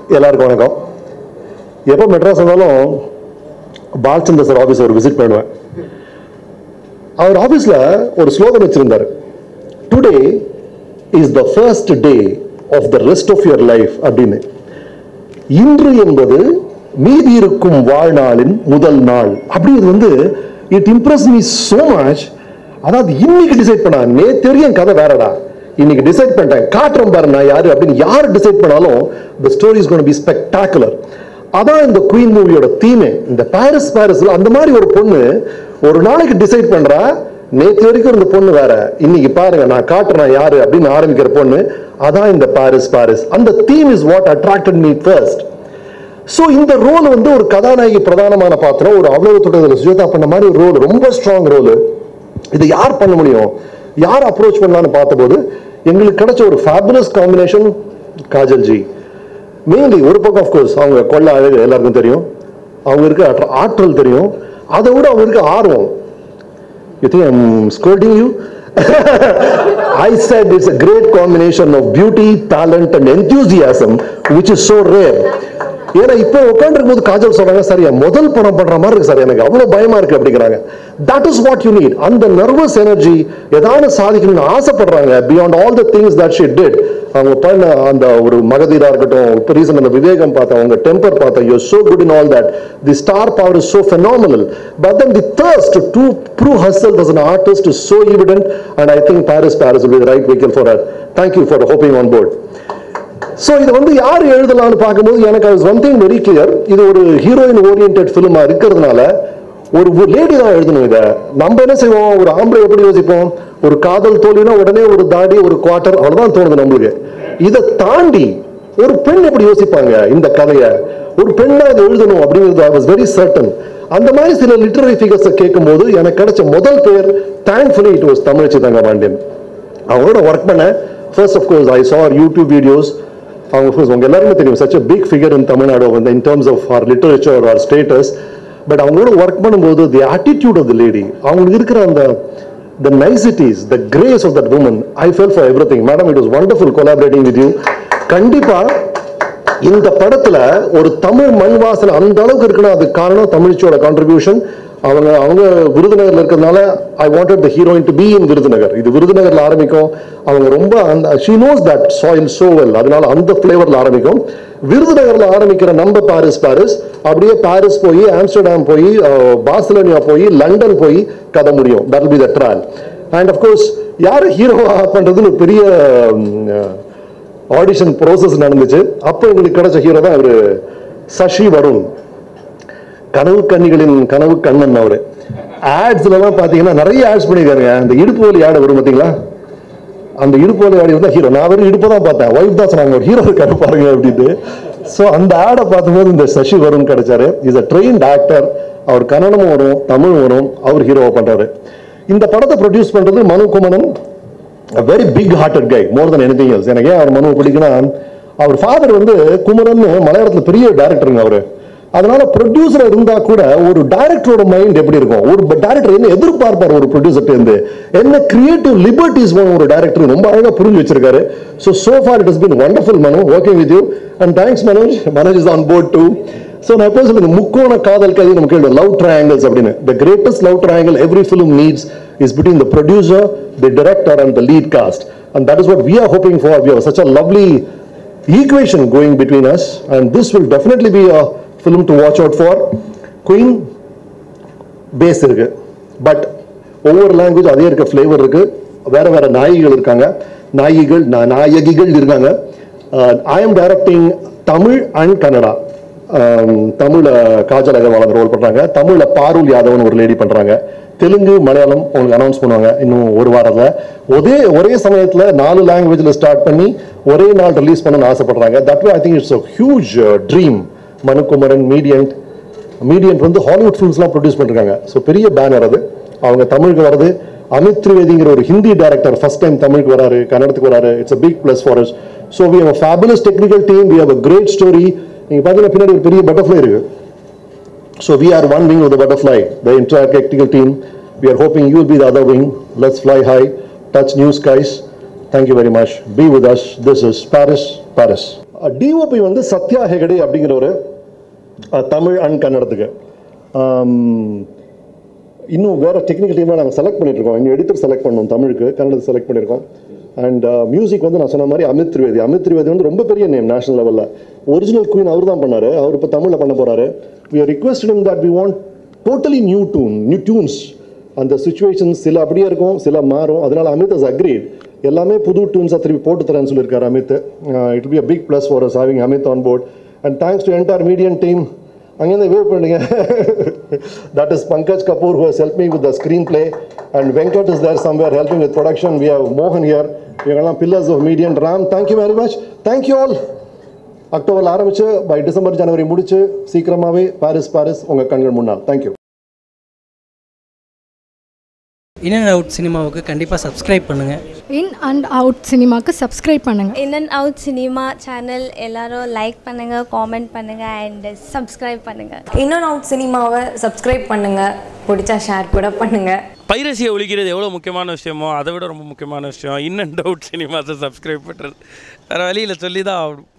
எல்லாருக்கும் வணக்கம் எப்போ மெட்ராஸ் வந்தாலும் பாலச்சந்திர சார் ஆஃபீஸ் ஒரு விசிட் பண்ணுவேன் அவர் ஆஃபீஸில் ஒரு ஸ்லோகன் வச்சிருந்தார் today is the first day of the rest of your life அப்படின்னு இன்று என்பது மீதி இருக்கும் வாழ்நாளின் முதல் நாள் அப்படிங்கிறது வந்து it impress me so much அதாவது இன்னைக்கு டிசைட் பண்ணா நேத்து என் கதை வேறடா இன்னைக்கு டிசைட் பண்ணிட்டேன் காட்டுறேன் பாரு நான் யாரு அப்படின்னு யார் டிசைட் பண்ணாலும் the story is gonna be spectacular அதான் இந்த குயின் மூவியோட தீமே இந்த பாரிஸ் பாரிஸ்ல அந்த மாதிரி ஒரு பொண்ணு ஒரு நாளைக்கு டிசைட் பண்றா நேத்து வரைக்கும் இருந்த பொண்ணு வேற இன்னைக்கு பாருங்க நான் காட்டுறேன் யாரு அப்படின்னு ஆரம்பிக்கிற பொண்ணு அதான் இந்த பாரிஸ் பாரிஸ் அந்த theme is what attracted me first so இந்த ரோல் வந்து ஒரு கதாநாயகி பிரதானமான பாத்திரம் ஒரு அவ்வளவு தொட்டதில் சுஜாதா பண்ண மாதிரி ஒரு ரோல் ரொம்ப ஸ்ட்ராங் ரோல் இது யார் பண்ண முடியும் யார் அப்ரோச் பண்ணலாம்னு பார்த்தபோது எங்களுக்கு கிடைச்ச ஒரு fabulous combination Kajal ji mainly ஒரு பக்கம் ஆஃப்கோர்ஸ் அவங்க கொள்ள அழகு எல்லாருக்கும் தெரியும் அவங்க இருக்க ஆற்ற- ஆற்றல் தெரியும் அதை விட அவங்க இருக்க ஆர்வம் You think I'm scolding you? I said it's a great combination of beauty, talent, and enthusiasm, which is so rare. ஏன்னா இப்போ உட்காந்துருக்கும் போது காஜல் சொல்றாங்க சார் என் முதல் படம் பண்ற மாதிரி இருக்கு சார் எனக்கு அவ்வளவு பயமா இருக்கு அப்படிங்கிறாங்க that is what you need அந்த நர்வஸ் எனர்ஜி ஏதாவது சாதிக்கணும்னு ஆசைப்படுறாங்க beyond all the things that she did அவங்க பண்ண அந்த ஒரு மகதீரா இருக்கட்டும் இப்போ ரீசன் அந்த விவேகம் பார்த்தேன் அவங்க டெம்பர் பார்த்தேன் you so good in all that the star power is so phenomenal but then the thirst to prove herself as an artist is so evident and i think paris paris will be the right vehicle for her thank you for hopping on board so இது வந்து யார் எழுதலாம்னு பார்க்கும்போது எனக்கு அது one thing very clear இது ஒரு heroine orient ஃபிலிமா இருக்கிறதுனால ஒரு லேடி தான் எழுதணும் இதை நம்ம என்ன செய்வோம் ஒரு ஆம்பளை எப்படி யோசிப்போம் ஒரு காதல் தோல்வினா உடனே ஒரு தாடி ஒரு குவார்ட்டர் அவ்வளவுதான் தோணுது நம்மளுக்கு இதை தாண்டி ஒரு பெண் எப்படி யோசிப்பாங்க இந்த கதையை ஒரு பெண்ணா இதை எழுதணும் அப்படிங்கிறது ஐ வாஸ் வெரி சர்டன் அந்த மாதிரி சில லிட்டரரி ஃபிகர்ஸை கேட்கும்போது எனக்கு கிடைச்ச முதல் பேர் தேங்க்ஃபுல்லி இட் வாஸ் தமிழச்சி தங்க பாண்டியன் அவங்களோட ஒர்க் பண்ண first of course I saw YouTube videos அவங்க first உங்க எல்லாருமே தெரியும் such a big figure in Tamil Nadu வந்து in terms of or literature or status but அவங்களோட ஒர்க் பண்ணும்போது the attitude of the lady அவங்களுக்கு இருக்கிற அந்த the niceties the grace of that woman i felt for everything madam it was wonderful collaborating with you கண்டிப்பா இந்த படத்துல ஒரு தமிழ் மண் வாசனை அந்த அளவுக்கு இருக்குன்னா அதுக்கு காரணம் தமிழ்ச்சியோட கான்ட்ரிபியூஷன் அவங்க அவங்க விருதுநகர்ல இருக்கிறதுனால I wanted the heroine to be in Virudhunagar இது விருதுநகர்ல ஆரம்பிக்கும் அவங்க ரொம்ப அந்த she knows that soil so well அதனால அந்த ஃபிளேவர்ல ஆரம்பிக்கும் விருதுநகர்ல ஆரம்பிக்கிற நம்ம பாரிஸ் பாரிஸ் அப்படியே பாரிஸ் போய் ஆம்ஸ்டர்டாம் போய் அஹ், பார்சிலோனியா போய் லண்டன் போய் கதை முடியும் that will be the trial and of course யார் ஹீரோவா பண்றதுன்னு ஒரு பெரிய ஆடிஷன் ப்ரோசஸ் நடந்துச்சு அப்போ எங்களுக்கு கிடைச்ச ஹீரோ தான் அவரு சசி வருண் கனவு கன்னிகளின் கனவு கண்ணன் அவரு ஆட்ஸ்ல எல்லாம் பாத்தீங்கன்னா நிறைய ஆட்ஸ் பண்ணிருக்காருங்க அந்த இடுப்பு வலி ஆடு வரும் பாத்தீங்களா அந்த இடுப்பு வலி ஆடி தான் ஹீரோ நான் வெறும் இடுப்பு தான் பார்த்தேன் ஒய்ஃப் தான் சொன்னாங்க ஒரு ஹீரோ இருக்காரு பாருங்க அப்படின்ட்டு ஸோ அந்த ஆடை பார்க்கும்போது இந்த சசி வருண் கிடைச்சாரு இஸ் அ ட்ரெயின்ட் ஆக்டர் அவர் கன்னடமும் வரும் தமிழும் வரும் அவர் ஹீரோவை பண்றாரு இந்த படத்தை ப்ரொடியூஸ் பண்றது Manu Kumanan very big hearted guy more than anything else எனக்கு ஏன் அவர் மனு பிடிக்குன்னா அவர் ஃபாதர் வந்து குமரன் மலையாளத்துல பெரிய டேரக்டருங்க அவரு அதனால ப்ரொடியூசர் இருந்தா கூட ஒரு டைரக்டரோட மைண்ட் எப்படி இருக்கும் ஒரு டைரக்டர் என்ன எதிர்பார்ப்பார் ஒரு ப்ரொடியூசர் இருந்து என்ன கிரியேட்டிவ் லிபர்ட்டிஸ் ஒரு டைரக்டர் ரொம்ப அழகா புரிஞ்சு வச்சிருக்காரு so so far it has been wonderful Manu working with you and thanks Manoj Manoj is on board too so நான் எப்போ சொல்லுங்க முக்கோண காதல் கதை நம்ம கேள்வி லவ் ட்ரையாங்கிள்ஸ் அப்படின்னு the greatest love triangle every film needs is between the producer the director and the lead cast and that is what we are hoping for we have such a lovely equation going between us and this will definitely be a film to watch out for queen பேஸ் இருக்கு but ஒவ்வொரு language அதே இருக்க flavour இருக்கு வேற வேற நாயகிகள் இருக்காங்க நாயகிகள் நா- நாயகிகள் இருக்காங்க I am directing Tamil and Kannada தமிழ்ல காஜல் அகர்வால் ரோல் பண்றாங்க தமிழ்ல பாருல் யாதவன் ஒரு லேடி பண்றாங்க தெலுங்கு மலையாளம் உங்களுக்கு அனௌன்ஸ் பண்ணுவாங்க இன்னும் ஒரு வாரத்துல ஒரே ஒரே சமயத்துல நாலு லாங்குவேஜ்ல ஸ்டார்ட் பண்ணி ஒரே நாள் ரிலீஸ் பண்ணணும்னு ஆசைப்படுறாங்க that I think it's huge dream Manukumaran மீடியன்ட் மீடியன் வந்து ஹாலிவுட் ஃபிலிம்ஸ்லாம் ப்ரொடியூஸ் பண்ணிருக்காங்க ஸோ பெரிய பேனர் அது அவங்க தமிழுக்கு வருது அமித் திரிவேதிங்கிற ஒரு ஹிந்தி டைரக்டர் ஃபர்ஸ்ட் டைம் தமிழுக்கு வராரு கன்னடத்துக்கு வராரு it's a big plus for us so we have fabulous technical team we have a great story நீங்க பார்த்தீங்கன்னா பின்னாடி ஒரு பெரிய பட்டர்ஃப்ளை இருக்கு So we are one wing of the butterfly, the entire technical team. We are hoping you will be the other wing. Let's fly high, touch new skies. Thank you very much. Be with us. This is Paris, Paris. DOP வந்து சத்யா ஹெகடே அப்படிங்கிற ஒரு அஹ், Tamil and கன்னடத்துக்கு ஆம், இன்னும் வேற technical டீமாக நாங்கள் select பண்ணிட்டு இருக்கோம் இன்னும் எடிட்டர் செலக்ட் பண்ணோம் தமிழுக்கு கன்னடத்துக்கு செலக்ட் பண்ணியிருக்கோம் அண்ட் மியூசிக் வந்து நான் சொன்ன மாதிரி அமித் திரிவேதி அமித் திரிவேதி வந்து ரொம்ப பெரிய நேம் நேஷனல் லெவலில் ஒரிஜினல் குயின் அவர் தான் பண்ணார் அவர் இப்போ தமிழில் பண்ண போகிறாரு we are request him that we want totally new tune new tunes அந்த சுச்சுவேஷன்ஸ் சில அப்படியே இருக்கும் சில மாறும் அதனால அமித் has agreed எல்லாமே புது டியூன்ஸாக திருப்பி போட்டு தரேன்னு சொல்லியிருக்காரு Amit it be a big plus for us having Amit on board and thanks to entire Medient team அங்கேருந்து வேவ் பண்ணுங்க that is Pankaj Kapoor who has helped me with the screenplay and Venkat is there somewhere helping with production we have மோகன் here இவங்கெல்லாம் pillars of Medient Ram thank you very much thank you all அக்டோபரில் ஆரம்பிச்சு by December ஜனவரி முடிச்சு சீக்கிரமாகவே Paris Paris உங்கள் கண்கள் முன்னால் thank you in and out சினிமாவுக்கு கண்டிப்பாக சப்ஸ்கிரைப் பண்ணுங்கள் இன் அண்ட் அவுட் சினிமாக்கு சப்ஸ்கிரைப் பண்ணுங்கள் in and out cinema channel எல்லாரும் லைக் பண்ணுங்கள் காமெண்ட் பண்ணுங்கள் அண்ட் சப்ஸ்கிரைப் பண்ணுங்கள் இன்னொன்று அவுட் சினிமாவை சப்ஸ்கிரைப் பண்ணுங்கள் பிடிச்சா ஷேர் கூட பண்ணுங்கள் பைரசியை ஒழிக்கிறது எவ்வளோ முக்கியமான விஷயமோ அதை விட ரொம்ப முக்கியமான விஷயம் இன் அண்ட் அவுட் சினிமாஸை சப்ஸ்கிரைப் பண்ணுறது வேறு வழியில் சொல்லி தான் ஆகணும்